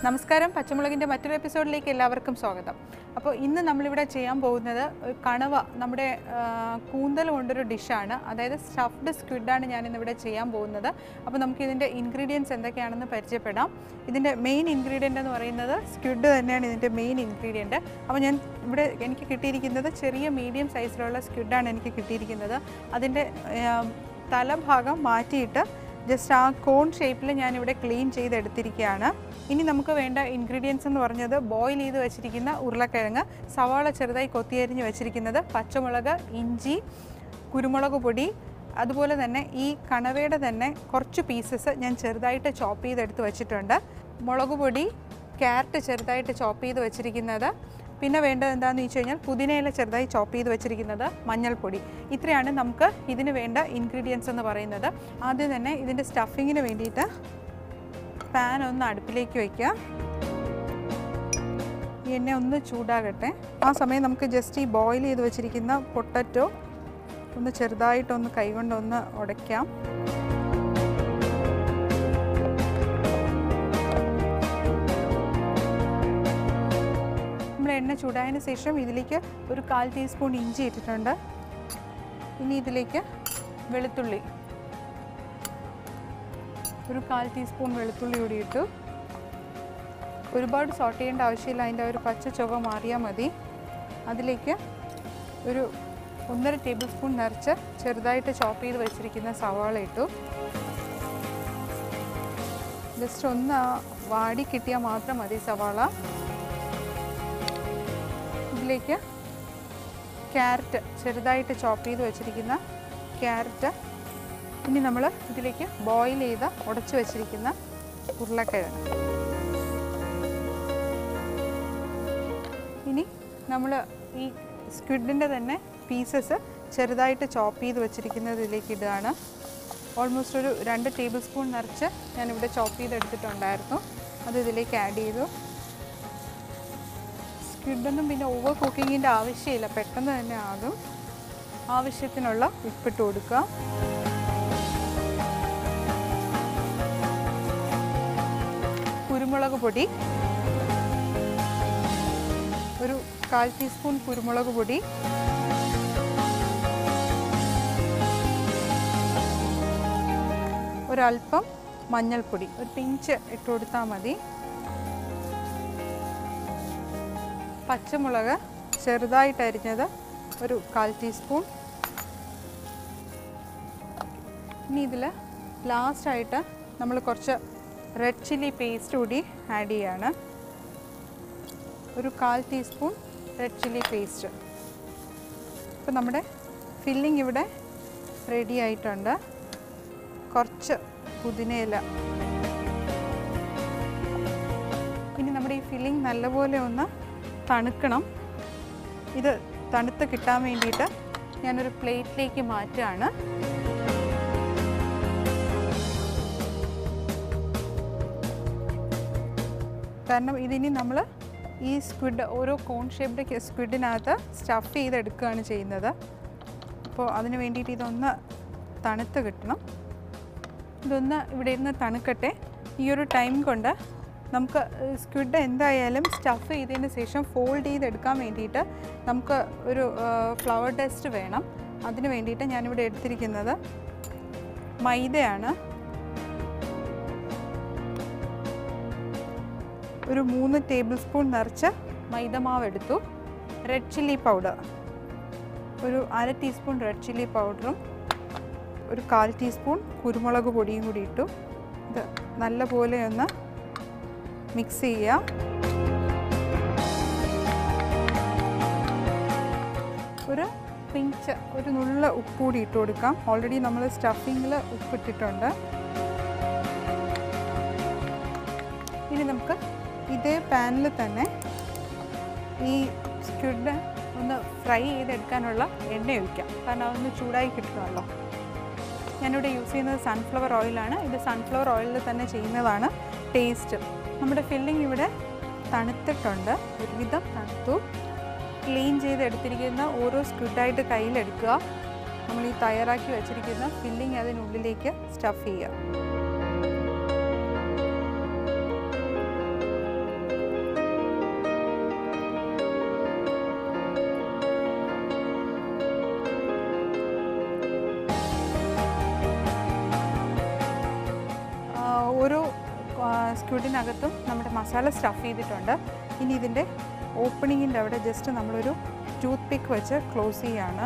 നമസ്കാരം പച്ചമുളകിൻ്റെ മറ്റൊരു എപ്പിസോഡിലേക്ക് എല്ലാവർക്കും സ്വാഗതം അപ്പോൾ ഇന്ന് നമ്മളിവിടെ ചെയ്യാൻ പോകുന്നത് ഒരു കണവ നമ്മുടെ ആ, കൂന്തൽ കൊണ്ടൊരു ഡിഷാണ് അതായത് സ്റ്റഫ്ഡ് സ്ക്വിഡാണ് ഞാൻ ഇന്നിവിടെ ചെയ്യാൻ പോകുന്നത് അപ്പോൾ നമുക്ക് ഇതിൻ്റെ ഇൻഗ്രീഡിയൻസ് എന്തൊക്കെയാണെന്ന് പരിചയപ്പെടാം ഇതിൻ്റെ മെയിൻ ഇൻഗ്രീഡിയൻ്റ് എന്ന് പറയുന്നത് സ്ക്വിഡ് തന്നെയാണ് ഇതിൻ്റെ മെയിൻ ഇൻഗ്രീഡിയൻറ്റ് അപ്പോൾ ഞാൻ ഇവിടെ എനിക്ക് കിട്ടിയിരിക്കുന്നത് ചെറിയ മീഡിയം സൈസിലുള്ള സ്ക്വിഡാണ് എനിക്ക് കിട്ടിയിരിക്കുന്നത് അതിൻ്റെ ആ, തലഭാഗം മാറ്റിയിട്ട് ജസ്റ്റ് ആ കോൺ ഷേപ്പിൽ ഞാനിവിടെ ക്ലീൻ ചെയ്തെടുത്തിരിക്കുകയാണ് ഇനി നമുക്ക് വേണ്ട ഇൻഗ്രീഡിയൻസ് എന്ന് പറഞ്ഞത് ബോയിൽ ചെയ്ത് വെച്ചിരിക്കുന്ന ഉരുളക്കിഴങ്ങ് സവാള ചെറുതായി കൊത്തിയരിഞ്ഞ് വെച്ചിരിക്കുന്നത് പച്ചമുളക് ഇഞ്ചി കുരുമുളക് പൊടി അതുപോലെ തന്നെ ഈ കണവയുടെ തന്നെ കുറച്ച് പീസസ് ഞാൻ ചെറുതായിട്ട് ചോപ്പ് ചെയ്തെടുത്ത് വെച്ചിട്ടുണ്ട് മുളക് പൊടി ക്യാരറ്റ് ചെറുതായിട്ട് ചോപ്പ് ചെയ്ത് വെച്ചിരിക്കുന്നത് പിന്നെ വേണ്ടത് എന്താണെന്ന് വെച്ച് കഴിഞ്ഞാൽ പുതിനയില ചെറുതായി ചോപ്പ് ചെയ്ത് വെച്ചിരിക്കുന്നത് മഞ്ഞൾപ്പൊടി ഇത്രയാണ് നമുക്ക് ഇതിന് വേണ്ട ഇൻഗ്രീഡിയൻസ് എന്ന് പറയുന്നത് ആദ്യം തന്നെ ഇതിൻ്റെ സ്റ്റഫിങ്ങിന് വേണ്ടിയിട്ട് പാൻ ഒന്ന് അടുപ്പിലേക്ക് വയ്ക്കുക ഈ എണ്ണ ഒന്ന് ചൂടാകട്ടെ ആ സമയം നമുക്ക് ജസ്റ്റ് ഈ ബോയിൽ ചെയ്ത് വെച്ചിരിക്കുന്ന പൊട്ടറ്റോ ഒന്ന് ചെറുതായിട്ടൊന്ന് കൈകൊണ്ടൊന്ന് ഉടയ്ക്കാം നമ്മൾ എണ്ണ ചൂടായതിന് ശേഷം ഇതിലേക്ക് ഒരു കാൽ ടീസ്പൂൺ ഇഞ്ചി ഇട്ടിട്ടുണ്ട് ഇനി ഇതിലേക്ക് വെളുത്തുള്ളി ഒരു കാൽ ടീസ്പൂൺ വെളുത്തുള്ളി കൂടി ഇട്ടു ഒരുപാട് സോട്ട് ചെയ്യേണ്ട ആവശ്യമില്ല അതിൻ്റെ ഒരു പച്ച ചുവ മാറിയാൽ മതി അതിലേക്ക് ഒരു ഒന്നര ടേബിൾ സ്പൂൺ നിറച്ച് ചെറുതായിട്ട് ചോപ്പ് ചെയ്ത് വെച്ചിരിക്കുന്ന സവാള ഇട്ടു ജസ്റ്റ് ഒന്ന് ആ വാടി കിട്ടിയാൽ മാത്രം മതി സവാള ഇതിലേക്ക് ക്യാരറ്റ് ചെറുതായിട്ട് ചോപ്പ് ചെയ്ത് വെച്ചിരിക്കുന്ന ക്യാരറ്റ് ഇനി നമ്മൾ ഇതിലേക്ക് ബോയിൽ ചെയ്ത ഉടച്ചു വെച്ചിരിക്കുന്ന ഉരുളക്കിഴങ്ങ് ഇനി നമ്മൾ ഈ സ്ക്വിഡിൻ്റെ തന്നെ പീസസ് ചെറുതായിട്ട് ചോപ്പ് ചെയ്ത് വെച്ചിരിക്കുന്നത് ഇതിലേക്ക് ഇടുകയാണ് ഓൾമോസ്റ്റ് ഒരു രണ്ട് ടേബിൾ സ്പൂൺ നിറച്ച് ഞാനിവിടെ ചോപ്പ് ചെയ്തെടുത്തിട്ടുണ്ടായിരുന്നു അത് ഇതിലേക്ക് ആഡ് ചെയ്തു സ്ക്വിഡൊന്നും പിന്നെ ഓവർ കുക്കിങ്ങിൻ്റെ ആവശ്യമില്ല പെട്ടെന്ന് തന്നെ ആകും ആവശ്യത്തിനുള്ള ഉപ്പിട്ട് കൊടുക്കുക കുരുമുളക് പൊടി ഒരു കാൽ ടീസ്പൂൺ കുരുമുളക് പൊടി ഒരല്പം മഞ്ഞൾപ്പൊടി ഒരു പിഞ്ച് ഇട്ട് കൊടുത്താൽ മതി പച്ചമുളക് ചെറുതായിട്ട് അരിഞ്ഞത് ഒരു കാൽ ടീസ്പൂൺ ഇനി ഇതിൽ ലാസ്റ്റായിട്ട് നമ്മൾ കുറച്ച് റെഡ് ചില്ലി പേസ്റ്റ് കൂടി ആഡ് ചെയ്യാണ് ഒരു കാൽ ടീസ്പൂൺ റെഡ് ചില്ലി പേസ്റ്റ് ഇപ്പം നമ്മുടെ ഫില്ലിംഗ് ഇവിടെ റെഡി ആയിട്ടുണ്ട് കുറച്ച് പുതിനയില ഇനി നമ്മുടെ ഈ ഫില്ലിംഗ് നല്ലപോലെ ഒന്ന് തണുക്കണം ഇത് തണുത്ത് കിട്ടാൻ വേണ്ടിയിട്ട് ഞാനൊരു പ്ലേറ്റിലേക്ക് മാറ്റുകയാണ് കാരണം ഇതിനി നമ്മൾ ഈ സ്ക്വിഡ് ഓരോ കോൺ ഷേപ്ഡ് സ്ക്വിഡിനകത്ത് സ്റ്റഫ് ചെയ്തെടുക്കുകയാണ് ചെയ്യുന്നത് അപ്പോൾ അതിന് വേണ്ടിയിട്ട് ഇതൊന്ന് തണുത്ത് കിട്ടണം ഇതൊന്ന് ഇവിടെ ഇരുന്ന് തണുക്കട്ടെ ഈ ഒരു ടൈം കൊണ്ട് നമുക്ക് സ്ക്വിഡ് എന്തായാലും സ്റ്റഫ് ചെയ്തതിന് ശേഷം ഫോൾഡ് ചെയ്തെടുക്കാൻ വേണ്ടിയിട്ട് നമുക്ക് ഒരു ഫ്ലവർ ടെസ്റ്റ് വേണം അതിന് വേണ്ടിയിട്ട് ഞാനിവിടെ എടുത്തിരിക്കുന്നത് മൈദയാണ് ഒരു മൂന്ന് ടേബിൾ സ്പൂൺ നിറച്ച് മൈദമാവ് എടുത്തു റെഡ് ചില്ലി പൗഡർ ഒരു അര ടീസ്പൂൺ റെഡ് ചില്ലി പൗഡറും ഒരു കാൽ ടീസ്പൂൺ കുരുമുളക് പൊടിയും കൂടി ഇട്ടു ഇത് നല്ലപോലെ ഒന്ന് മിക്സ് ചെയ്യുക ഒരു പിഞ്ച് ഒരു നുള്ള ഉപ്പ് കൂടി ഇട്ട് കൊടുക്കാം ഓൾറെഡി നമ്മൾ സ്റ്റഫിങ്ങിൽ ഉപ്പിട്ടിട്ടുണ്ട് ഇനി നമുക്ക് ഇതേ പാനിൽ തന്നെ ഈ സ്ക്വിഡ് ഒന്ന് ഫ്രൈ ചെയ്തെടുക്കാനുള്ള എണ്ണ ഒഴിക്കാം കാരണം അതൊന്ന് ചൂടായി കിട്ടണമല്ലോ ഞാനിവിടെ യൂസ് ചെയ്യുന്നത് സൺഫ്ലവർ ഓയിലാണ് ഇത് സൺഫ്ലവർ ഓയിലിൽ തന്നെ ചെയ്യുന്നതാണ് ടേസ്റ്റ് നമ്മുടെ ഫില്ലിംഗ് ഇവിടെ തണുത്തിട്ടുണ്ട് ഒരുവിധം തണുത്തു ക്ലീൻ ചെയ്തെടുത്തിരിക്കുന്ന ഓരോ സ്ക്വിഡായിട്ട് കയ്യിലെടുക്കുക നമ്മൾ ഈ തയ്യാറാക്കി വെച്ചിരിക്കുന്ന ഫില്ലിംഗ് അതിനുള്ളിലേക്ക് സ്റ്റഫ് ചെയ്യുക സ്ക്വിഡിനകത്തും നമ്മുടെ മസാല സ്റ്റഫ് ചെയ്തിട്ടുണ്ട് ഇനി ഇതിൻ്റെ ഓപ്പണിങ്ങിൻ്റെ അവിടെ ജസ്റ്റ് നമ്മളൊരു ടൂത്ത് പിക്ക് വെച്ച് ക്ലോസ് ചെയ്യാണ്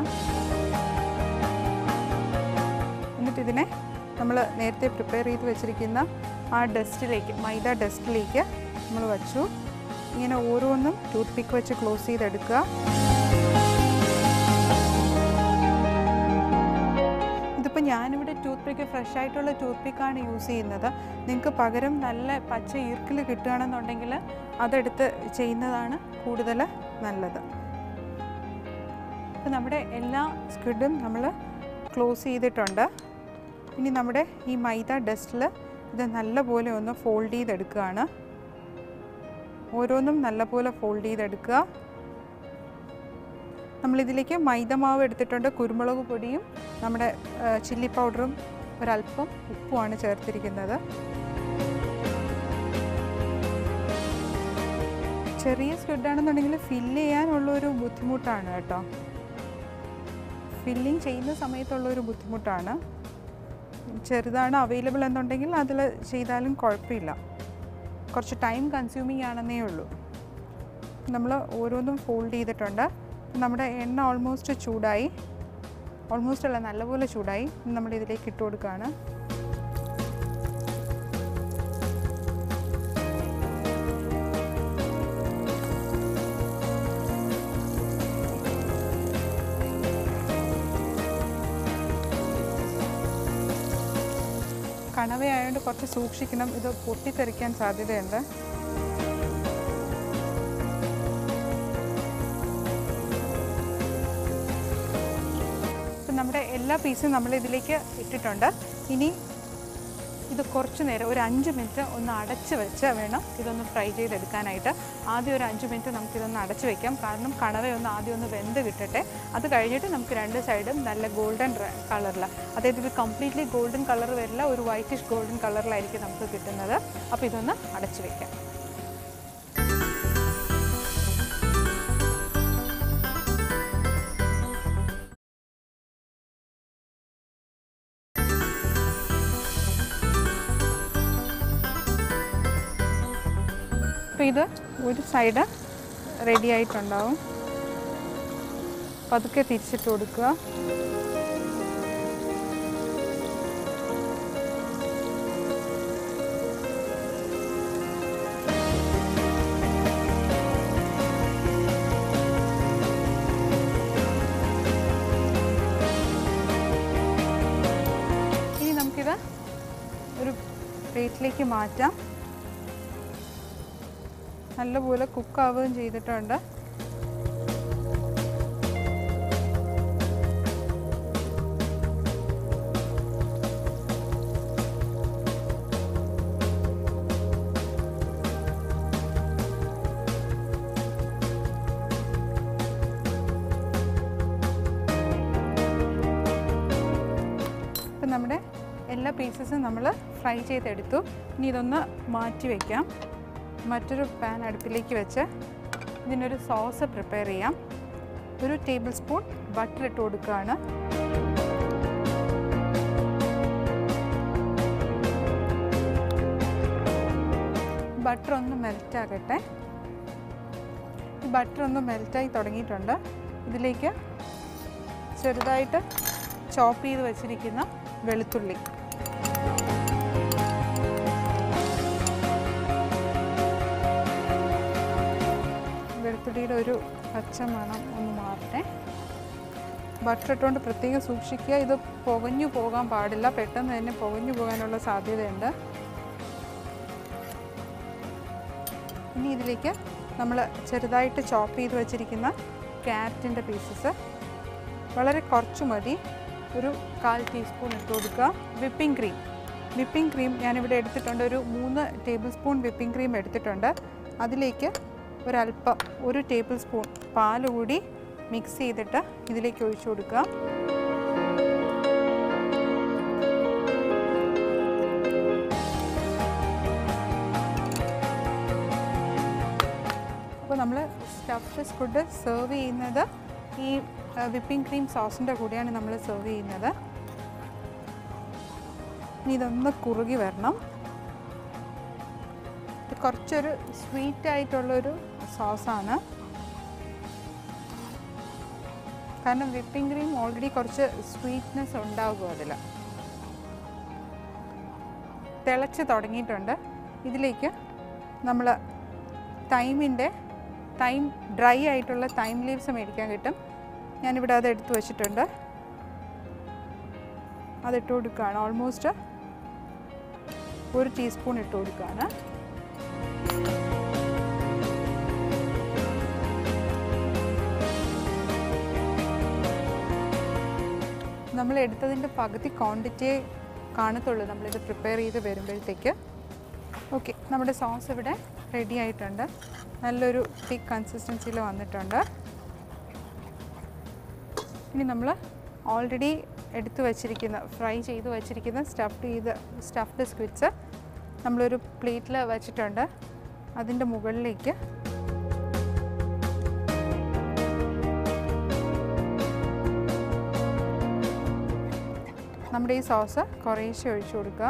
എന്നിട്ട് ഇതിനെ നമ്മൾ നേരത്തെ പ്രിപ്പയർ ചെയ്ത് വെച്ചിരിക്കുന്ന ആ ഡസ്റ്റിലേക്ക് മൈദ ഡസ്റ്റിലേക്ക് നമ്മൾ വച്ചു ഇങ്ങനെ ഓരോന്നും ടൂത്ത് പിക്ക് വെച്ച് ക്ലോസ് ചെയ്തെടുക്കുക ഇതിപ്പോൾ ഞാനിവിടെ ടൂത്ത് പിക്ക് ഫ്രഷ് ആയിട്ടുള്ള ടൂത്ത് പിക്കാണ് യൂസ് ചെയ്യുന്നത് നിങ്ങൾക്ക് പകരം നല്ല പച്ച ഈർക്കിൽ കിട്ടുകയാണെന്നുണ്ടെങ്കിൽ അതെടുത്ത് ചെയ്യുന്നതാണ് കൂടുതൽ നല്ലത് അപ്പോൾ നമ്മുടെ എല്ലാ സ്ക്വിഡും നമ്മൾ ക്ലോസ് ചെയ്തിട്ടുണ്ട് ഇനി നമ്മുടെ ഈ മൈദ ഡസ്റ്റിൽ ഇത് നല്ലപോലെ ഒന്ന് ഫോൾഡ് ചെയ്തെടുക്കുകയാണ് ഓരോന്നും നല്ലപോലെ ഫോൾഡ് ചെയ്തെടുക്കുക നമ്മളിതിലേക്ക് മൈദമാവ് എടുത്തിട്ടുണ്ട് കുരുമുളക് പൊടിയും നമ്മുടെ ചില്ലി പൗഡറും ഒരല്പം ഉപ്പുമാണ് ചേർത്തിരിക്കുന്നത് ചെറിയ സ്ക്വിഡാണെന്നുണ്ടെങ്കിൽ ഫില്ല് ചെയ്യാനുള്ളൊരു ബുദ്ധിമുട്ടാണ് കേട്ടോ ഫില്ലിങ് ചെയ്യുന്ന സമയത്തുള്ളൊരു ബുദ്ധിമുട്ടാണ് ചെറുതാണ് അവൈലബിൾ എന്നുണ്ടെങ്കിൽ അതിൽ ചെയ്താലും കുഴപ്പമില്ല കുറച്ച് ടൈം കൺസ്യൂമിങ് ആണെന്നേ ഉള്ളൂ നമ്മൾ ഓരോന്നും ഫോൾഡ് ചെയ്തിട്ടുണ്ട് നമ്മുടെ എണ്ണ ഓൾമോസ്റ്റ് ചൂടായി ഓൾമോസ്റ്റ് അല്ല നല്ലപോലെ ചൂടായി നമ്മൾ ഇതിലേക്ക് ഇട്ട് കൊടുക്കുകയാണ് കണവയായതുകൊണ്ട് കുറച്ച് സൂക്ഷിക്കണം ഇത് പൊട്ടിത്തെറിക്കാൻ സാധ്യതയുണ്ട് ഇപ്പം നമ്മുടെ എല്ലാ പീസും നമ്മൾ ഇതിലേക്ക് ഇട്ടിട്ടുണ്ട് ഇനി ഇത് കുറച്ച് നേരം ഒരു അഞ്ച് മിനിറ്റ് ഒന്ന് അടച്ച് വെച്ച് വേണം ഇതൊന്ന് ഫ്രൈ ചെയ്തെടുക്കാനായിട്ട് ആദ്യം ഒരു അഞ്ച് മിനിറ്റ് നമുക്കിതൊന്ന് അടച്ച് വെക്കാം കാരണം കണവയൊന്ന് ആദ്യം ഒന്ന് വെന്ത് കിട്ടട്ടെ അത് കഴിഞ്ഞിട്ട് നമുക്ക് രണ്ട് സൈഡും നല്ല ഗോൾഡൻ കളറിൽ അതായത് ഇത് കംപ്ലീറ്റ്ലി ഗോൾഡൻ കളർ വരില്ല ഒരു വൈറ്റിഷ് ഗോൾഡൻ കളറിലായിരിക്കും നമുക്ക് കിട്ടുന്നത് അപ്പോൾ ഇതൊന്ന് അടച്ച് വെക്കാം അപ്പോൾ ഇത് ഒരു സൈഡ് റെഡി ആയിട്ടുണ്ടാവും പതുക്കെ തിരിച്ചിട്ട് കൊടുക്കുക ഇനി നമുക്കിത് ഒരു പ്ലേറ്റിലേക്ക് മാറ്റാം നല്ലപോലെ കുക്കാവുകയും ചെയ്തിട്ടുണ്ട് ഇപ്പം നമ്മുടെ എല്ലാ പീസസും നമ്മൾ ഫ്രൈ ചെയ്തെടുത്തു ഇനി ഇതൊന്ന് മാറ്റി വയ്ക്കാം മറ്റൊരു പാൻ അടുപ്പിലേക്ക് വെച്ച് ഇതിനൊരു സോസ് പ്രിപ്പയർ ചെയ്യാം ഒരു ടേബിൾ സ്പൂൺ ബട്ടർ ഇട്ട് കൊടുക്കുകയാണ് ബട്ടർ ഒന്ന് മെൽറ്റ് ആകട്ടെ ഈ ബട്ടർ ഒന്ന് മെൽറ്റായി തുടങ്ങിയിട്ടുണ്ട് ഇതിലേക്ക് ചെറുതായിട്ട് ചോപ്പ് ചെയ്ത് വെച്ചിരിക്കുന്ന വെളുത്തുള്ളി വെളുത്തുള്ളിയുടെ ഒരു പച്ച മണം ഒന്ന് മാറട്ടെ ബട്ടർ ഇട്ടുകൊണ്ട് പ്രത്യേകം സൂക്ഷിക്കുക ഇത് പുകഞ്ഞു പോകാൻ പാടില്ല പെട്ടെന്ന് തന്നെ പുകഞ്ഞു പോകാനുള്ള സാധ്യതയുണ്ട് ഇനി ഇതിലേക്ക് നമ്മൾ ചെറുതായിട്ട് ചോപ്പ് ചെയ്ത് വെച്ചിരിക്കുന്ന ക്യാരറ്റിൻ്റെ പീസസ് വളരെ കുറച്ച് മതി ഒരു കാൽ ടീസ്പൂൺ ഇട്ട് കൊടുക്കുക വിപ്പിംഗ് ക്രീം വിപ്പിംഗ് ക്രീം ഞാനിവിടെ എടുത്തിട്ടുണ്ട് ഒരു മൂന്ന് ടേബിൾ സ്പൂൺ വിപ്പിംഗ് ക്രീം എടുത്തിട്ടുണ്ട് അതിലേക്ക് ഒരല്പം ഒരു ടേബിൾ സ്പൂൺ പാൽ കൂടി മിക്സ് ചെയ്തിട്ട് ഇതിലേക്ക് ഒഴിച്ചു കൊടുക്കുക അപ്പോൾ നമ്മൾ സ്റ്റഫ്ഡ് സ്ക്വിഡ് സെർവ് ചെയ്യുന്നത് ഈ വിപ്പിംഗ് ക്രീം സോസിൻ്റെ കൂടെയാണ് നമ്മൾ സെർവ് ചെയ്യുന്നത് ഇനി ഇതൊന്ന് കുറുകി വരണം കുറച്ചൊരു സ്വീറ്റ് ആയിട്ടുള്ളൊരു സോസാണ് കാരണം വിപ്പിംഗ് ക്രീം ഓൾറെഡി കുറച്ച് സ്വീറ്റ്നെസ് ഉണ്ടാകും അതിൽ തിളച്ച് തുടങ്ങിയിട്ടുണ്ട് ഇതിലേക്ക് നമ്മൾ തൈമിൻ്റെ തൈം ഡ്രൈ ആയിട്ടുള്ള തൈം ലീവ്സ് മേടിക്കാൻ കിട്ടും ഞാനിവിടെ അത് എടുത്തു വച്ചിട്ടുണ്ട് അതിട്ട് കൊടുക്കുകയാണ് ഓൾമോസ്റ്റ് ഒരു ടീസ്പൂൺ ഇട്ട് കൊടുക്കുകയാണ് നമ്മൾ എടുത്തതിൻ്റെ പകുതി ക്വാണ്ടിറ്റിയെ കാണത്തുള്ളൂ നമ്മളിത് പ്രിപ്പയർ ചെയ്ത് വരുമ്പോഴത്തേക്ക് ഓക്കെ നമ്മുടെ സോസ് ഇവിടെ റെഡി ആയിട്ടുണ്ട് നല്ലൊരു തിക്ക് കൺസിസ്റ്റൻസിയിൽ വന്നിട്ടുണ്ട് ഇനി നമ്മൾ ഓൾറെഡി എടുത്തു വച്ചിരിക്കുന്ന ഫ്രൈ ചെയ്ത് വച്ചിരിക്കുന്ന സ്റ്റഫ്ഡ് ചെയ്ത് സ്റ്റഫ്ഡ് സ്ക്വിറ്റ്സ് നമ്മളൊരു പ്ലേറ്റിൽ വെച്ചിട്ടുണ്ട് അതിൻ്റെ മുകളിലേക്ക് നമ്മുടെ ഈ സോസ് കുറേശ്ശെ ഒഴിച്ചു കൊടുക്കുക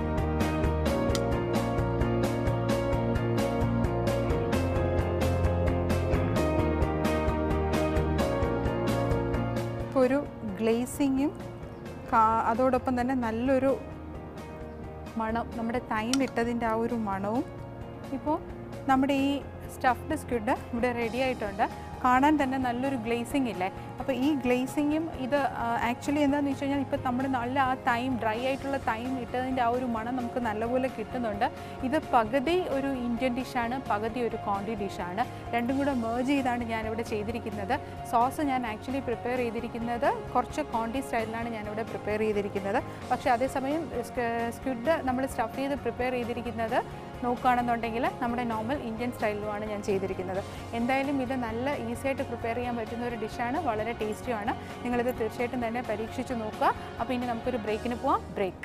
ഇപ്പോൾ ഒരു ഗ്ലേസിങ്ങും അതോടൊപ്പം തന്നെ നല്ലൊരു മണം നമ്മുടെ തൈം ഇട്ടതിൻ്റെ ആ ഒരു മണവും ഇപ്പോൾ നമ്മുടെ ഈ സ്റ്റഫ്ഡ് സ്ക്വിഡ് ഇവിടെ റെഡി ആയിട്ടുണ്ട് കാണാൻ തന്നെ നല്ലൊരു ഗ്ലേസിങ് ഇല്ലേ അപ്പോൾ ഈ ഗ്ലേസിങ്ങും ഇത് ആക്ച്വലി എന്താണെന്ന് വെച്ച് കഴിഞ്ഞാൽ ഇപ്പോൾ നമ്മുടെ നല്ല ആ തൈം ഡ്രൈ ആയിട്ടുള്ള തൈം ഇട്ടതിൻ്റെ ആ ഒരു മണം നമുക്ക് നല്ലപോലെ കിട്ടുന്നുണ്ട് ഇത് പകുതി ഒരു ഇന്ത്യൻ ഡിഷാണ് പകുതി ഒരു കോണ്ടി ഡിഷാണ് രണ്ടും കൂടെ മേർജ് ചെയ്താണ് ഞാനിവിടെ ചെയ്തിരിക്കുന്നത് സോസ് ഞാൻ ആക്ച്വലി പ്രിപ്പയർ ചെയ്തിരിക്കുന്നത് കുറച്ച് കോണ്ടി സ്റ്റൈലിലാണ് ഞാനിവിടെ പ്രിപ്പയർ ചെയ്തിരിക്കുന്നത് പക്ഷേ അതേസമയം സ്ക്വിഡ് നമ്മൾ സ്റ്റഫ് ചെയ്ത് പ്രിപ്പയർ ചെയ്തിരിക്കുന്നത് നോക്കുകയാണെന്നുണ്ടെങ്കിൽ നമ്മുടെ നോർമൽ ഇന്ത്യൻ സ്റ്റൈലിലുമാണ് ഞാൻ ചെയ്തിരിക്കുന്നത് എന്തായാലും ഇത് നല്ല ഈസി ആയിട്ട് പ്രിപ്പയർ ചെയ്യാൻ പറ്റുന്ന ഒരു ഡിഷാണ് വളരെ ടേസ്റ്റിയുമാണ് നിങ്ങളിത് തീർച്ചയായിട്ടും തന്നെ പരീക്ഷിച്ച് നോക്കുക അപ്പോൾ ഇനി നമുക്കൊരു ബ്രേക്കിന് പോവാം ബ്രേക്ക്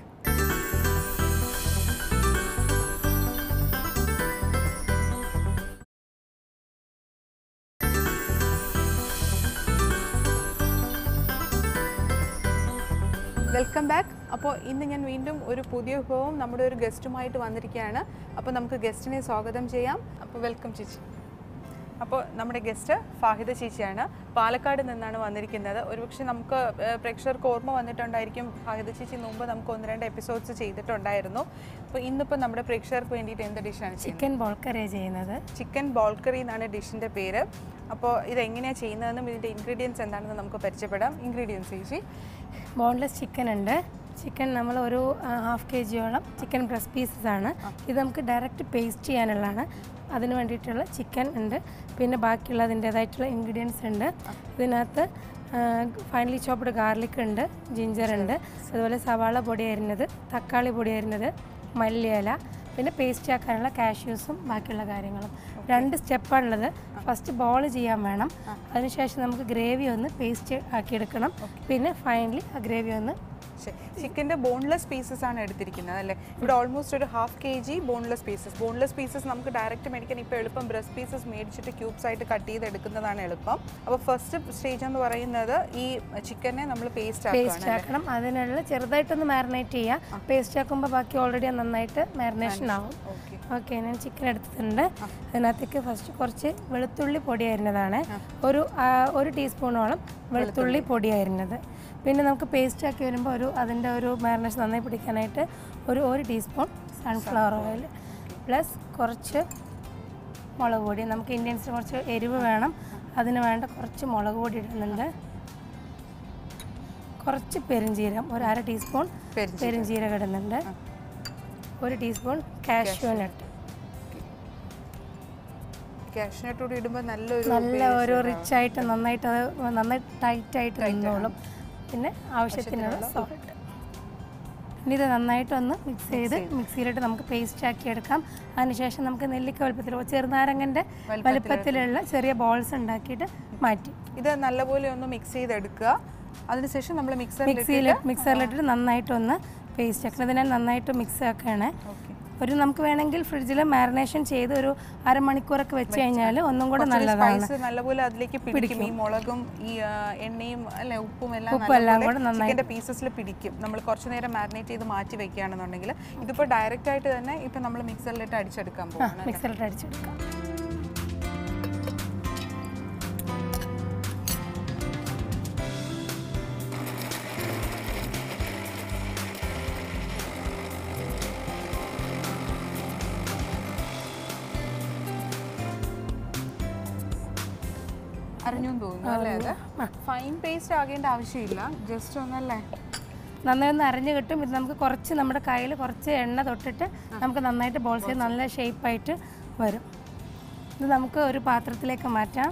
വെൽക്കം ബാക്ക് അപ്പോൾ ഇന്ന് ഞാൻ വീണ്ടും ഒരു പുതിയ വിഭവം നമ്മുടെ ഒരു ഗസ്റ്റുമായിട്ട് വന്നിരിക്കുകയാണ് അപ്പോൾ നമുക്ക് ഗസ്റ്റിനെ സ്വാഗതം ചെയ്യാം അപ്പോൾ വെൽക്കം ചേച്ചി അപ്പോൾ നമ്മുടെ ഗസ്റ്റ് ഫാഹിദ ചേച്ചിയാണ് പാലക്കാട് നിന്നാണ് വന്നിരിക്കുന്നത് ഒരുപക്ഷെ നമുക്ക് ഏഹ്, പ്രേക്ഷകർക്ക് ഓർമ്മ വന്നിട്ടുണ്ടായിരിക്കും ഫാഹിദ ചേച്ചി മുമ്പ് നമുക്ക് ഒന്ന് രണ്ട് എപ്പിസോഡ്സ് ചെയ്തിട്ടുണ്ടായിരുന്നു അപ്പോൾ ഇന്നിപ്പോൾ നമ്മുടെ പ്രേക്ഷകർക്ക് വേണ്ടിയിട്ട് എന്ത് ഡിഷാണ് ചെയ്യുന്നത് ചിക്കൻ ബോൾ കറി ചെയ്യുന്നത് ചിക്കൻ ബോൾ കറി എന്നാണ് ഡിഷിൻ്റെ പേര് അപ്പോൾ ഇതെങ്ങനെയാണ് ചെയ്യുന്നതെന്നും ഇതിൻ്റെ ഇൻഗ്രീഡിയൻസ് എന്താണെന്ന് നമുക്ക് പരിചയപ്പെടാം ഇൻഗ്രീഡിയൻസ് ചേച്ചി ബോൺലെസ് ചിക്കൻ ഉണ്ട് ചിക്കൻ നമ്മൾ ഒരു ഹാഫ് കെ ജിയോളം ചിക്കൻ ബ്രസ്റ്റ് പീസസ് ആണ് ഇത് നമുക്ക് ഡയറക്റ്റ് പേസ്റ്റ് ചെയ്യാനുള്ളതാണ് അതിന് വേണ്ടിയിട്ടുള്ള ചിക്കൻ ഉണ്ട് പിന്നെ ബാക്കിയുള്ള അതിൻ്റേതായിട്ടുള്ള ഇൻഗ്രീഡിയൻസ് ഉണ്ട് ഇതിനകത്ത് ഫൈനലി ചോപ്ഡ് ഗാർലിക് ഉണ്ട് ജിഞ്ചർ ഉണ്ട് അതുപോലെ സവാള പൊടി അരിഞ്ഞത് തക്കാളി പൊടി അരിഞ്ഞത് മല്ലിയില പിന്നെ പേസ്റ്റ് ആക്കാനുള്ള കാഷ്യൂസും ബാക്കിയുള്ള കാര്യങ്ങളും രണ്ട് സ്റ്റെപ്പാണുള്ളത് ഫസ്റ്റ് ബോൾ ചെയ്യാൻ വേണം അതിനുശേഷം നമുക്ക് ഗ്രേവി ഒന്ന് പേസ്റ്റ് ആക്കിയെടുക്കണം പിന്നെ ഫൈനലി ആ ഗ്രേവി ഒന്ന് ചിക്കൻ്റെ ബോൺലെസ് പീസസ് ആണ് എടുത്തിരിക്കുന്നത് അല്ലേ ഇവിടെ ഓൾമോസ്റ്റ് ഒരു half K G boneless pieces boneless pieces നമുക്ക് ഡയറക്റ്റ് മേടിക്കാൻ ഇപ്പോൾ എളുപ്പം ബ്രസ്റ്റ് പീസസ് മേടിച്ചിട്ട് ക്യൂബ്സ് ആയിട്ട് കട്ട് ചെയ്ത് എടുക്കുന്നതാണ് എളുപ്പം അപ്പോൾ ഫസ്റ്റ് സ്റ്റേജ് എന്ന് പറയുന്നത് ഈ ചിക്കനെ നമ്മൾ പേസ്റ്റ് പേസ്റ്റ് ആക്കുകയാണ് ആക്കണം അതിനുള്ള ചെറുതായിട്ടൊന്ന് മാരിനേറ്റ് ചെയ്യുക പേസ്റ്റ് ആക്കുമ്പോൾ ബാക്കി ഓൾറെഡി നന്നായിട്ട് മാരിനേഷൻ ആവും ഓക്കെ ഓക്കെ ഞാൻ ചിക്കൻ എടുത്തിട്ടുണ്ട് അതിനകത്തേക്ക് ഫസ്റ്റ് കുറച്ച് വെളുത്തുള്ളി പൊടി അരിഞ്ഞതാണ് ഒരു ആ, ഒരു ടീസ്പൂണോളം വെളുത്തുള്ളി പൊടി അരിഞ്ഞത് പിന്നെ നമുക്ക് പേസ്റ്റ് ആക്കി വരുമ്പോൾ ഒരു അതിൻ്റെ ഒരു മാരിനേഷൻ നന്നായി പിടിക്കാനായിട്ട് ഒരു ഒരു ടീസ്പൂൺ സൺഫ്ലവർ ഓയിൽ പ്ലസ് കുറച്ച് മുളക് പൊടി നമുക്ക് ഇന്ത്യൻസിന് കുറച്ച് എരിവ് വേണം അതിന് വേണ്ട കുറച്ച് മുളക് പൊടി ഇടുന്നുണ്ട് കുറച്ച് പെരുംജീരകം ഒരു അര ടീസ്പൂൺ പെരുംജീരകം. പെരുംജീരകം ഇടുന്നുണ്ട് ഒരു ടീസ്പൂൺ കാഷ്യൂ നട്ട് കാഷ്നട്ട് കൂടി ഇടുമ്പോൾ നല്ലൊരു നല്ല ഒരു റിച്ച് ആയിട്ട് നന്നായിട്ട് അത് നന്നായി ടൈറ്റ് ആയിട്ട് നിന്നോളും പിന്നെ ആവശ്യത്തിനുള്ള സോൾട്ട് ഇനി ഇത് നന്നായിട്ടൊന്ന് മിക്സ് ചെയ്ത് മിക്സിയിലിട്ട് നമുക്ക് പേസ്റ്റ് ആക്കി എടുക്കാം അതിനുശേഷം നമുക്ക് നെല്ലിക്ക വലുപ്പത്തിൽ ചെറുനാരങ്ങൻ്റെ വലുപ്പത്തിലുള്ള ചെറിയ ബോൾസ് ഉണ്ടാക്കിയിട്ട് മാറ്റി ഇത് നല്ലപോലെ ഒന്ന് മിക്സ് ചെയ്തെടുക്കുക അതിനുശേഷം നമ്മൾ മിക്സറിൽ മിക്സിയിൽ മിക്സറിലിട്ടിട്ട് നന്നായിട്ടൊന്ന് പേസ്റ്റ് ആക്കണം ഇതിനെ നന്നായിട്ട് മിക്സ് ആക്കുകയാണ് ഓക്കെ ഒരു നമുക്ക് വേണമെങ്കിൽ ഫ്രിഡ്ജിൽ മാരിനേഷൻ ചെയ്ത് ഒരു അരമണിക്കൂറൊക്കെ വെച്ച് കഴിഞ്ഞാൽ ഒന്നും കൂടെ നല്ലതാണ് സ്പൈസ് നല്ലപോലെ അതിലേക്ക് പിടിക്കും ഈ മുളകും ഈ ആ, എണ്ണയും അല്ലെ ഉപ്പും എല്ലാം ഉപ്പും എല്ലാം കൂടെ നന്നായി ചിക്കൻ്റെ പീസസിൽ പിടിക്കും നമ്മൾ കുറച്ച് നേരം മാരിനേറ്റ് ചെയ്ത് മാറ്റി വെക്കുകയാണെന്നുണ്ടെങ്കിൽ ഇതിപ്പോൾ ഡയറക്റ്റ് ആയിട്ട് തന്നെ ഇപ്പം നമ്മൾ മിക്സറിലിട്ട് അടിച്ചെടുക്കാൻ പോകും മിക്സറിട്ട് അടിച്ചെടുക്കാം അറിഞ്ഞു തോന്നുന്നു അല്ലേ അത് ഫൈൻ പേസ്റ്റ് ആകേണ്ട ആവശ്യമില്ല ജസ്റ്റ് ഒന്നല്ലേ നന്നായി ഒന്ന് അരഞ്ഞു കിട്ടും ഇത് നമുക്ക് കുറച്ച് നമ്മുടെ കയ്യിൽ കുറച്ച് എണ്ണ തൊട്ടിട്ട് നമുക്ക് നന്നായിട്ട് ബോൾസ് ചെയ്ത് നല്ല ഷേപ്പായിട്ട് വരും ഇത് നമുക്ക് ഒരു പാത്രത്തിലേക്ക് മാറ്റാം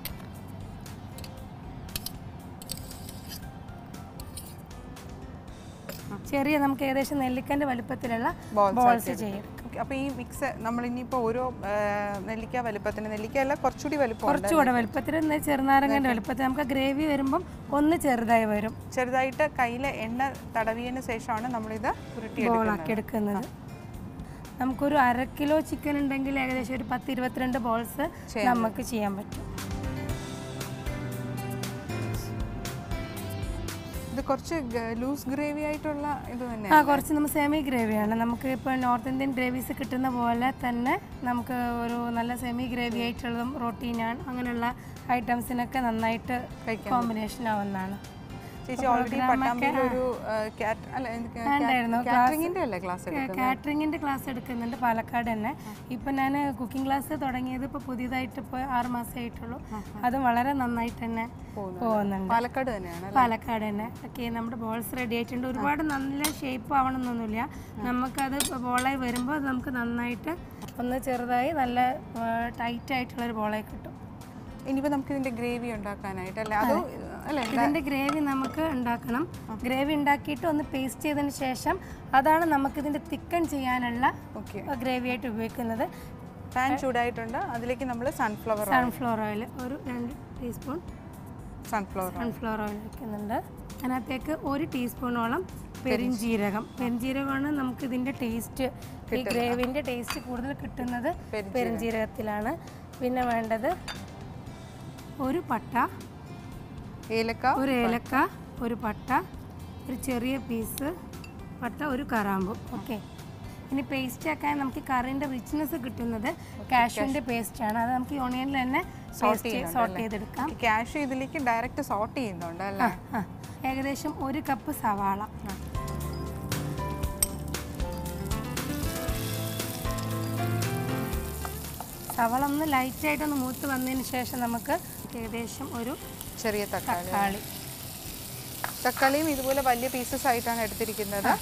ചെറിയ നമുക്ക് ഏകദേശം നെല്ലിക്കൻ്റെ വലുപ്പത്തിലുള്ള Balls ബോൾസ് ചെയ്യും അപ്പോൾ ഈ മിക്സ് നമ്മൾ ഇനിയിപ്പോൾ ഓരോ ആ, നെല്ലിക്ക വലുപ്പത്തിന് നെല്ലിക്ക അല്ല കുറച്ചുകൂടി വലുപ്പം കുറച്ചുകൂടെ വലുപ്പത്തിൽ ഒന്ന് ചെറുനാരങ്ങൻ്റെ വലുപ്പത്തിൽ നമുക്ക് ഗ്രേവി വരുമ്പം ഒന്ന് ചെറുതായി വരും ചെറുതായിട്ട് കയ്യിൽ എണ്ണ തടവിയതിന് ശേഷമാണ് നമ്മളിത് ഉരുട്ടിയെടുക്കുന്നത് ബോളാക്കി എടുക്കുന്നത് നമുക്കൊരു അര കിലോ ചിക്കൻ ഉണ്ടെങ്കിൽ ഏകദേശം ഒരു പത്ത് ഇരുപത്തിരണ്ട് ബോൾസ് നമുക്ക് ചെയ്യാൻ പറ്റും ഇത് കുറച്ച് ലൂസ് ഗ്രേവി ആയിട്ടുള്ള ഇത് തന്നെ ആ കുറച്ച് നമ്മൾ സെമി ഗ്രേവിയാണ് നമുക്ക് ഇപ്പോൾ നോർത്ത് ഇന്ത്യൻ ഗ്രേവീസ് കിട്ടുന്ന പോലെ തന്നെ നമുക്ക് ഒരു നല്ല സെമി ഗ്രേവി ആയിട്ടുള്ളതും റൊട്ടീനാണ് അങ്ങനെയുള്ള ഐറ്റംസിനൊക്കെ നന്നായിട്ട് കോമ്പിനേഷൻ ആവുന്നതാണ് ചേച്ചി ഓൾറെഡി പട്ടാമ്പിയിൽ ഒരു കാറ്റ് അല്ല ഉണ്ടായിരുന്നു. കാറ്ററിംഗിന്റെ അല്ലേ ക്ലാസ് എടുക്കുന്നത് കാറ്ററിങ്ങിൻ്റെ ക്ലാസ് എടുക്കുന്നുണ്ട് പാലക്കാട് തന്നെ ഇപ്പം ഞാൻ കുക്കിംഗ് ക്ലാസ് തുടങ്ങിയത് ഇപ്പോൾ പുതിയതായിട്ട് ഇപ്പോൾ ആറ് മാസമായിട്ടുള്ളൂ അത് വളരെ നന്നായിട്ട് തന്നെ പോകുന്നുണ്ട് പാലക്കാട് തന്നെയാണ് അല്ലേ? പാലക്കാട് തന്നെ ഓക്കെ നമ്മുടെ ബോൾസ് റെഡി ആയിട്ടുണ്ട് ഒരുപാട് നല്ല ഷേപ്പ് ആവണമെന്നൊന്നുമില്ല നമുക്കത് ബോളായി വരുമ്പോൾ നമുക്ക് നന്നായിട്ട് ഒന്ന് ചെറുതായി നല്ല ടൈറ്റ് ആയിട്ടുള്ളൊരു ബോളായി കിട്ടും ഇനിയിപ്പോൾ നമുക്ക് ഇതിന്റെ ഗ്രേവി ഉണ്ടാക്കാനായിട്ട് അല്ലേ അതോ അല്ലേ ഇതിൻ്റെ ഗ്രേവി നമുക്ക് ഉണ്ടാക്കണം ഗ്രേവി ഉണ്ടാക്കിയിട്ട് ഒന്ന് പേസ്റ്റ് ചെയ്തതിന് ശേഷം അതാണ് നമുക്കിതിൻ്റെ തിക്കൻ ചെയ്യാനുള്ള ഓക്കെ ഗ്രേവി ആയിട്ട് ഉപയോഗിക്കുന്നത് പാൻ ചൂടായിട്ടുണ്ട് അതിലേക്ക് നമ്മൾ സൺഫ്ലവർ സൺഫ്ലവർ ഓയിൽ ഒരു രണ്ട് ടീസ്പൂൺ സൺഫ്ലവർ സൺഫ്ലവർ ഓയിൽ വയ്ക്കുന്നുണ്ട് അതിനകത്തേക്ക് ഒരു ടീസ്പൂണോളം പെരിഞ്ജീരകം പെരിഞ്ജീരകമാണ് നമുക്ക് ഇതിൻ്റെ ടേസ്റ്റ് ഈ ഗ്രേവിൻ്റെ ടേസ്റ്റ് കൂടുതൽ കിട്ടുന്നത് പെരിഞ്ജീരകത്തിലാണ് പിന്നെ വേണ്ടത് ഒരു പട്ട ഏലക്ക ഒരു ഏലക്ക ഒരു പട്ട ഒരു ചെറിയ പീസ് പട്ട ഒരു കറാമ്പു ഓക്കെ ഇനി പേസ്റ്റ് ആക്കാൻ നമുക്ക് കറിൻ്റെ റിച്ച്നെസ് കിട്ടുന്നത് കാഷ്യൂവിൻ്റെ പേസ്റ്റാണ് അത് നമുക്ക് ഈ ഓണിയനിൽ തന്നെ പേസ്റ്റ് സോട്ട് ചെയ്തെടുക്കാം ക്യാഷ് ഇതിലേക്ക് ഡയറക്റ്റ് സോട്ട് ചെയ്യുന്നുണ്ട് അല്ലേ ആ ഏകദേശം ഒരു കപ്പ് സവാള സവാള ഒന്ന് ലൈറ്റായിട്ടൊന്ന് മൂത്ത് വന്നതിന് ശേഷം നമുക്ക് ഏകദേശം ഒരു ചെറിയ തക്കാളി തക്കാളി തക്കാളിയും ഇതുപോലെ വലിയ പീസസ് ആയിട്ടാണ് എടുത്തിരിക്കുന്നത്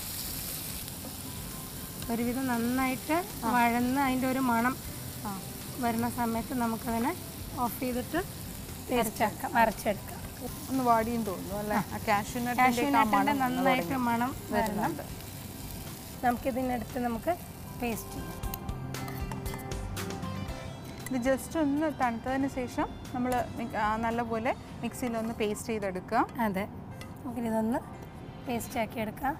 ഒരുവിധം നന്നായിട്ട് വഴന്ന് അതിൻ്റെ ഒരു മണം ആ വരുന്ന സമയത്ത് നമുക്കതിനെ ഓഫ് ചെയ്തിട്ട് പേസ്റ്റ് ആക്കാം അരച്ചെടുക്കാം ഒന്ന് വാടിയും തോന്നുന്നു അല്ലേ ആ കാഷ്യൂനട്ടിന്റെ കാഷ്യൂനട്ടിൻ്റെ നന്നായിട്ട് മണം വരണം നമുക്കിതിനടുത്ത് നമുക്ക് പേസ്റ്റ് ചെയ്യാം ഇത് ജസ്റ്റ് ഒന്ന് തണുത്തതിന് ശേഷം നമ്മൾ നല്ലപോലെ മിക്സിയിൽ ഒന്ന് പേസ്റ്റ് ചെയ്തെടുക്കുക അതെ നമുക്കിതൊന്ന് പേസ്റ്റ് ആക്കി എടുക്കാം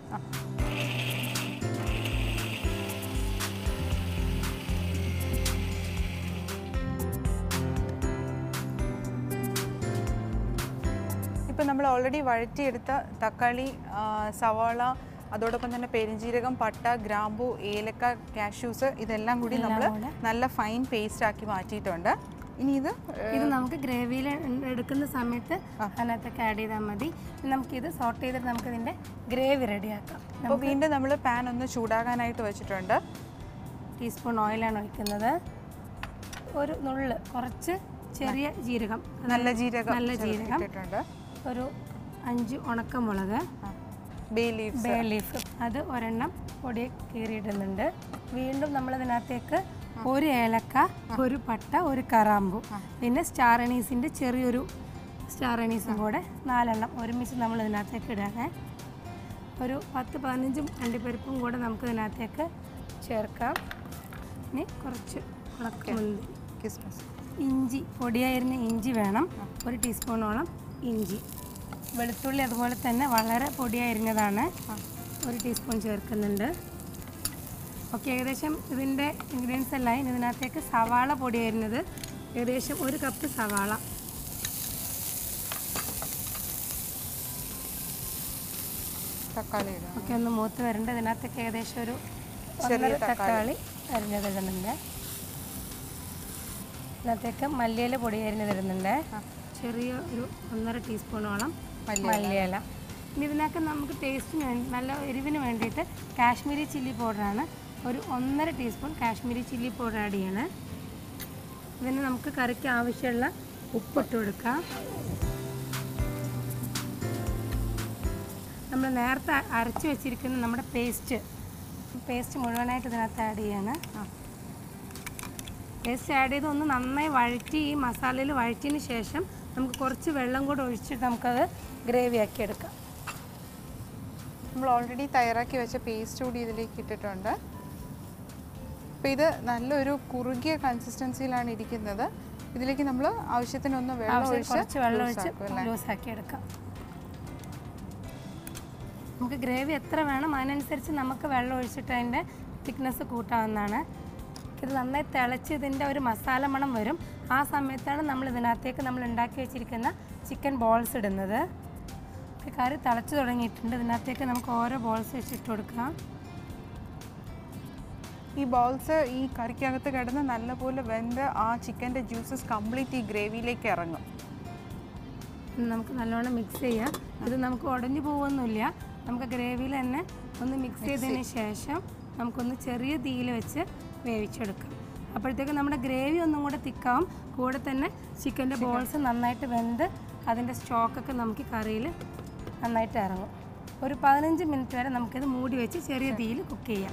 ഇപ്പം നമ്മൾ ഓൾറെഡി വഴറ്റിയെടുത്ത തക്കാളി ആ, സവാള അതോടൊപ്പം തന്നെ പെരിഞ്ജീരകം പട്ട ഗ്രാമ്പു ഏലക്ക കാഷ്യൂസ് ഇതെല്ലാം കൂടി നമ്മൾ നല്ല ഫൈൻ പേസ്റ്റ് ആക്കി മാറ്റിയിട്ടുണ്ട് ഇനി ഇത് ഇത് നമുക്ക് ഗ്രേവിയിൽ എടുക്കുന്ന സമയത്ത് അതിനകത്തൊക്കെ ആഡ് ചെയ്താൽ മതി ഇനി നമുക്കിത് സോട്ട് ചെയ്തിട്ട് നമുക്കിതിൻ്റെ ഗ്രേവി റെഡിയാക്കാം അപ്പോൾ വീണ്ടും നമ്മൾ പാൻ ഒന്ന് ചൂടാകാനായിട്ട് വെച്ചിട്ടുണ്ട് ടീസ്പൂൺ ഓയിലാണ് ഒഴിക്കുന്നത് ഒരു നുള്ള് കുറച്ച് ചെറിയ ജീരകം നല്ല ജീരകം നല്ല ജീരകം ഇട്ടിട്ടുണ്ട് ഒരു അഞ്ച് ഉണക്കമുളക് ബേ ലീവ്സ് ബേ ലീഫ് അത് ഒരെണ്ണം പൊടി കീറിയിടുന്നുണ്ട് വീണ്ടും നമ്മളതിനകത്തേക്ക് ഒരു ഏലക്ക ഒരു പട്ട ഒരു കറാമ്പു പിന്നെ സ്റ്റാർ അനീസിൻ്റെ ചെറിയൊരു സ്റ്റാർ അനീസും കൂടെ നാലെണ്ണം ഒരുമിച്ച് നമ്മൾ ഇതിനകത്തേക്ക് ഇടണേ ഒരു പത്ത് പതിനഞ്ചും അണ്ടിപ്പരിപ്പും കൂടെ നമുക്ക് ഇതിനകത്തേക്ക് ചേർക്കാം ഇനി കുറച്ച് ഉണക്കമുന്തി കിസ്മസ് ഇഞ്ചി പൊടിയായിരുന്ന ഇഞ്ചി വേണം ഒരു ടീസ്പൂണോളം ഇഞ്ചി വെളുത്തുള്ളി അതുപോലെ തന്നെ വളരെ പൊടിയായിരുന്നതാണ് ഒരു ടീസ്പൂൺ ചേർക്കുന്നുണ്ട് ഓക്കെ ഏകദേശം ഇതിൻ്റെ ഇൻഗ്രീഡിയൻസ് എല്ലാം ഇനി ഇതിനകത്തേക്ക് സവാള പൊടി വരുന്നത് ഏകദേശം ഒരു കപ്പ് സവാള തക്കാളി ഇടാം ഒക്കെ ഒന്ന് മൂത്ത് വരേണ്ടത് ഇതിനകത്തേക്ക് ഏകദേശം ഒരു ഒന്നര തക്കാളി അരിഞ്ഞതിടുന്നുണ്ട് ഇതിനകത്തേക്ക് മല്ലിയില പൊടി അരിഞ്ഞതിടുന്നുണ്ട് ചെറിയ ഒരു ഒന്നര ടീസ്പൂണോളം മല്ലിയില ഇനി ഇതിനൊക്കെ നമുക്ക് ടേസ്റ്റിന് വേണ്ടി നല്ല എരിവിന് വേണ്ടിയിട്ട് കാശ്മീരി ചില്ലി പൗഡറാണ് ഒരു ഒന്നര teaspoon Kashmiri chilli powder add ചെയ്യണം ഇതിന് നമുക്ക് കറിക്ക് ആവശ്യമുള്ള ഉപ്പിട്ട് കൊടുക്കാം നമ്മൾ നേരത്തെ അരച്ച് വെച്ചിരിക്കുന്ന നമ്മുടെ പേസ്റ്റ് പേസ്റ്റ് മുഴുവനായിട്ട് ഇതിനകത്ത് ആഡ് ചെയ്യാണ് പേസ്റ്റ് ആഡ് ചെയ്ത് ഒന്ന് നന്നായി വഴറ്റി ഈ മസാലയിൽ വഴറ്റിയതിന് ശേഷം നമുക്ക് കുറച്ച് വെള്ളം കൂടെ ഒഴിച്ചിട്ട് നമുക്കത് ഗ്രേവി ആക്കി എടുക്കാം നമ്മൾ ഓൾറെഡി തയ്യാറാക്കി വെച്ച പേസ്റ്റ് കൂടി ഇതിലേക്ക് ഇട്ടിട്ടുണ്ട് അപ്പോൾ ഇത് നല്ലൊരു കുറുകിയ കൺസിസ്റ്റൻസിയിലാണ് ഇരിക്കുന്നത് ഇതിലേക്ക് നമ്മൾ ആവശ്യത്തിനൊന്ന് വെള്ളം ആവശ്യം ഒഴിച്ച് കുറച്ച് വെള്ളം loose ഒഴിച്ച് ആക്കും അല്ലേ? ലൂസാക്കി എടുക്കാം നമുക്ക് ഗ്രേവി എത്ര വേണം അതിനനുസരിച്ച് നമുക്ക് വെള്ളം ഒഴിച്ചിട്ട് അതിൻ്റെ തിക്നെസ് കൂട്ടാവുന്നതാണ് ഇത് നന്നായി തിളച്ച് ഇതിൻ്റെ ഒരു മസാല മണം വരും ആ സമയത്താണ് നമ്മൾ ഇതിനകത്തേക്ക് നമ്മൾ ഉണ്ടാക്കി വെച്ചിരിക്കുന്ന ചിക്കൻ ബോൾസ് ഇടുന്നത് ഈ കറി തിളച്ച് തുടങ്ങിയിട്ടുണ്ട് ഇതിനകത്തേക്ക് നമുക്ക് ഓരോ ബോൾസ് വെച്ചിട്ട് കൊടുക്കാം ഈ ബോൾസ് ഈ കറിക്കകത്ത് കിടന്ന് നല്ലപോലെ വെന്ത് ആ ചിക്കൻ്റെ ജ്യൂസസ് കംപ്ലീറ്റ് ഈ ഗ്രേവിയിലേക്ക് ഇറങ്ങും ഇത് നമുക്ക് നല്ലോണം മിക്സ് ചെയ്യാം ഇത് നമുക്ക് ഉടഞ്ഞു പോകുന്നില്ല നമുക്ക് ഗ്രേവിയിൽ തന്നെ ഒന്ന് മിക്സ് ചെയ്തതിന് ശേഷം നമുക്കൊന്ന് ചെറിയ തീയിൽ വെച്ച് വേവിച്ചെടുക്കാം അപ്പോഴത്തേക്ക് നമ്മുടെ ഗ്രേവി ഒന്നും കൂടെ തിക്കാവും കൂടെ തന്നെ ചിക്കൻ്റെ ബോൾസ് നന്നായിട്ട് വെന്ത് അതിൻ്റെ സ്റ്റോക്കൊക്കെ നമുക്ക് കറിയിൽ നന്നായിട്ട് ഇറങ്ങും ഒരു പതിനഞ്ച് മിനിറ്റ് വരെ നമുക്കിത് മൂടി വെച്ച് ചെറിയ തീയിൽ കുക്ക് ചെയ്യാം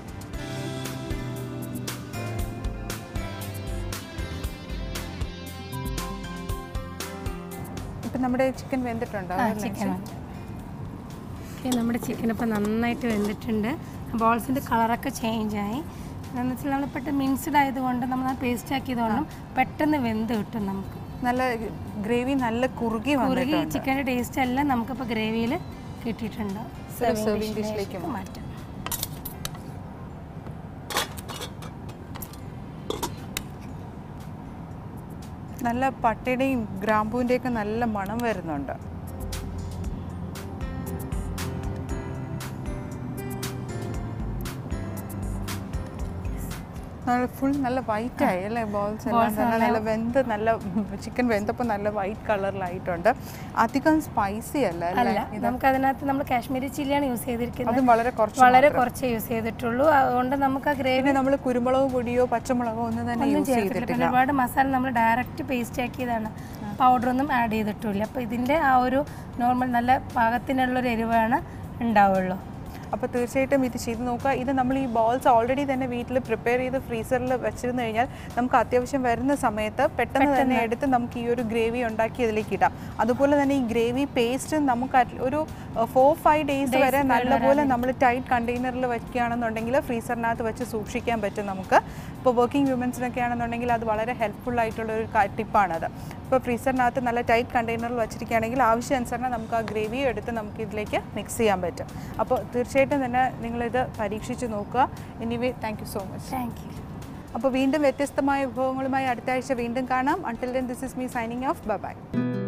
ഇപ്പം നമ്മുടെ ചിക്കൻ വെന്തിട്ടുണ്ടോ ചിക്കൻ ഓക്കെ നമ്മുടെ ചിക്കൻ ഇപ്പോൾ നന്നായിട്ട് വെന്തിട്ടുണ്ട് ബോൾസിൻ്റെ കളറൊക്കെ ചേഞ്ച് ആയി എന്താണെന്ന് വെച്ചാൽ നമ്മൾ പെട്ടെന്ന് മിൻസ്ഡ് ആയതുകൊണ്ട് നമ്മൾ ആ പേസ്റ്റ് ആക്കിയതുകൊണ്ടും പെട്ടെന്ന് വെന്ത് കിട്ടും നമുക്ക് നല്ല ഗ്രേവി നല്ല കുറുകി കുറുകി വന്നിട്ടുണ്ട് ചിക്കൻ്റെ ടേസ്റ്റ് എല്ലാം നമുക്കിപ്പോൾ ഗ്രേവിയിൽ കിട്ടിയിട്ടുണ്ട് serving സെർവിങ് dish-ലേക്ക് ഡിഷിലേക്ക് മാറ്റാം നല്ല പട്ടയുടെയും ഗ്രാമ്പൂവിൻ്റെയൊക്കെ നല്ല മണം വരുന്നുണ്ട് നല്ല ഫുൾ നല്ല വൈറ്റ് ആയി അല്ലേ ബോൾസ് എല്ലാം തന്നെ നല്ല വെന്ത് നല്ല ചിക്കൻ വെന്തപ്പോൾ നല്ല വൈറ്റ് കളറിലായിട്ടുണ്ട് അധികം സ്പൈസി അല്ല അല്ലേ അല്ല നമുക്ക് അതിനകത്ത് നമ്മൾ കാശ്മീരി ചില്ലിയാണ് യൂസ് ചെയ്തിരിക്കുന്നത് അതും വളരെ കുറച്ച് വളരെ കുറച്ച് യൂസ് ചെയ്തിട്ടുള്ളൂ അതുകൊണ്ട് നമുക്ക് ആ ഗ്രേവി പിന്നെ നമ്മൾ കുരുമുളക് പൊടിയോ പച്ചമുളകോ ഒന്നും തന്നെ ഒന്നും യൂസ് ചേർത്തിട്ടില്ല ചെയ്തിട്ടില്ല പിന്നെ ഒരുപാട് മസാല നമ്മൾ ഡയറക്റ്റ് പേസ്റ്റ് ആക്കിയതാണ് പൗഡർ ഒന്നും ആഡ് ചെയ്തിട്ടില്ല അപ്പോൾ ഇതിൻ്റെ ആ ഒരു നോർമൽ നല്ല പാകത്തിനുള്ളൊരു എരിവാണ് ഉണ്ടാവുള്ളൂ അപ്പോൾ തീർച്ചയായിട്ടും ഇത് ചെയ്ത് നോക്കുക ഇത് നമ്മൾ ഈ ബോൾസ് ഓൾറെഡി തന്നെ വീട്ടിൽ പ്രിപ്പയർ ചെയ്ത് ഫ്രീസറിൽ വെച്ചിരുന്നു കഴിഞ്ഞാൽ നമുക്ക് അത്യാവശ്യം വരുന്ന സമയത്ത് പെട്ടെന്ന് തന്നെ എടുത്ത് നമുക്ക് ഈ ഒരു ഗ്രേവി ഉണ്ടാക്കി അതിലേക്ക് ഇടാം അതുപോലെ തന്നെ ഈ ഗ്രേവി പേസ്റ്റ് നമുക്ക് at- ഒരു ഫോർ ഫൈവ് ഡേയ്സ് വരെ നല്ലപോലെ നമ്മൾ ടൈറ്റ് കണ്ടെയ്നറിൽ വയ്ക്കുകയാണെന്നുണ്ടെങ്കിൽ ഫ്രീസറിനകത്ത് വെച്ച് സൂക്ഷിക്കാൻ പറ്റും നമുക്ക് ഇപ്പോൾ വർക്കിംഗ് വിമൻസിനൊക്കെ ആണെന്നുണ്ടെങ്കിൽ അത് വളരെ ഹെൽപ്ഫുൾ ആയിട്ടുള്ള ഒരു ടിപ്പാണത് ഇപ്പോൾ ഫ്രീസറിനകത്ത് നല്ല ടൈറ്റ് കണ്ടെയ്നറിൽ വെച്ചിരിക്കുകയാണെങ്കിൽ ആവശ്യാനുസരണം നമുക്ക് ആ ഗ്രേവി എടുത്ത് നമുക്ക് ഇതിലേക്ക് മിക്സ് ചെയ്യാൻ പറ്റും അപ്പോൾ തീർച്ചയായിട്ടും തന്നെ നിങ്ങളിത് പരീക്ഷിച്ച് നോക്കുക anyway thank you so much thank you അപ്പോൾ വീണ്ടും വ്യത്യസ്തമായ വിഭവങ്ങളുമായി അടുത്ത ആഴ്ച വീണ്ടും കാണാം until then this is me signing off by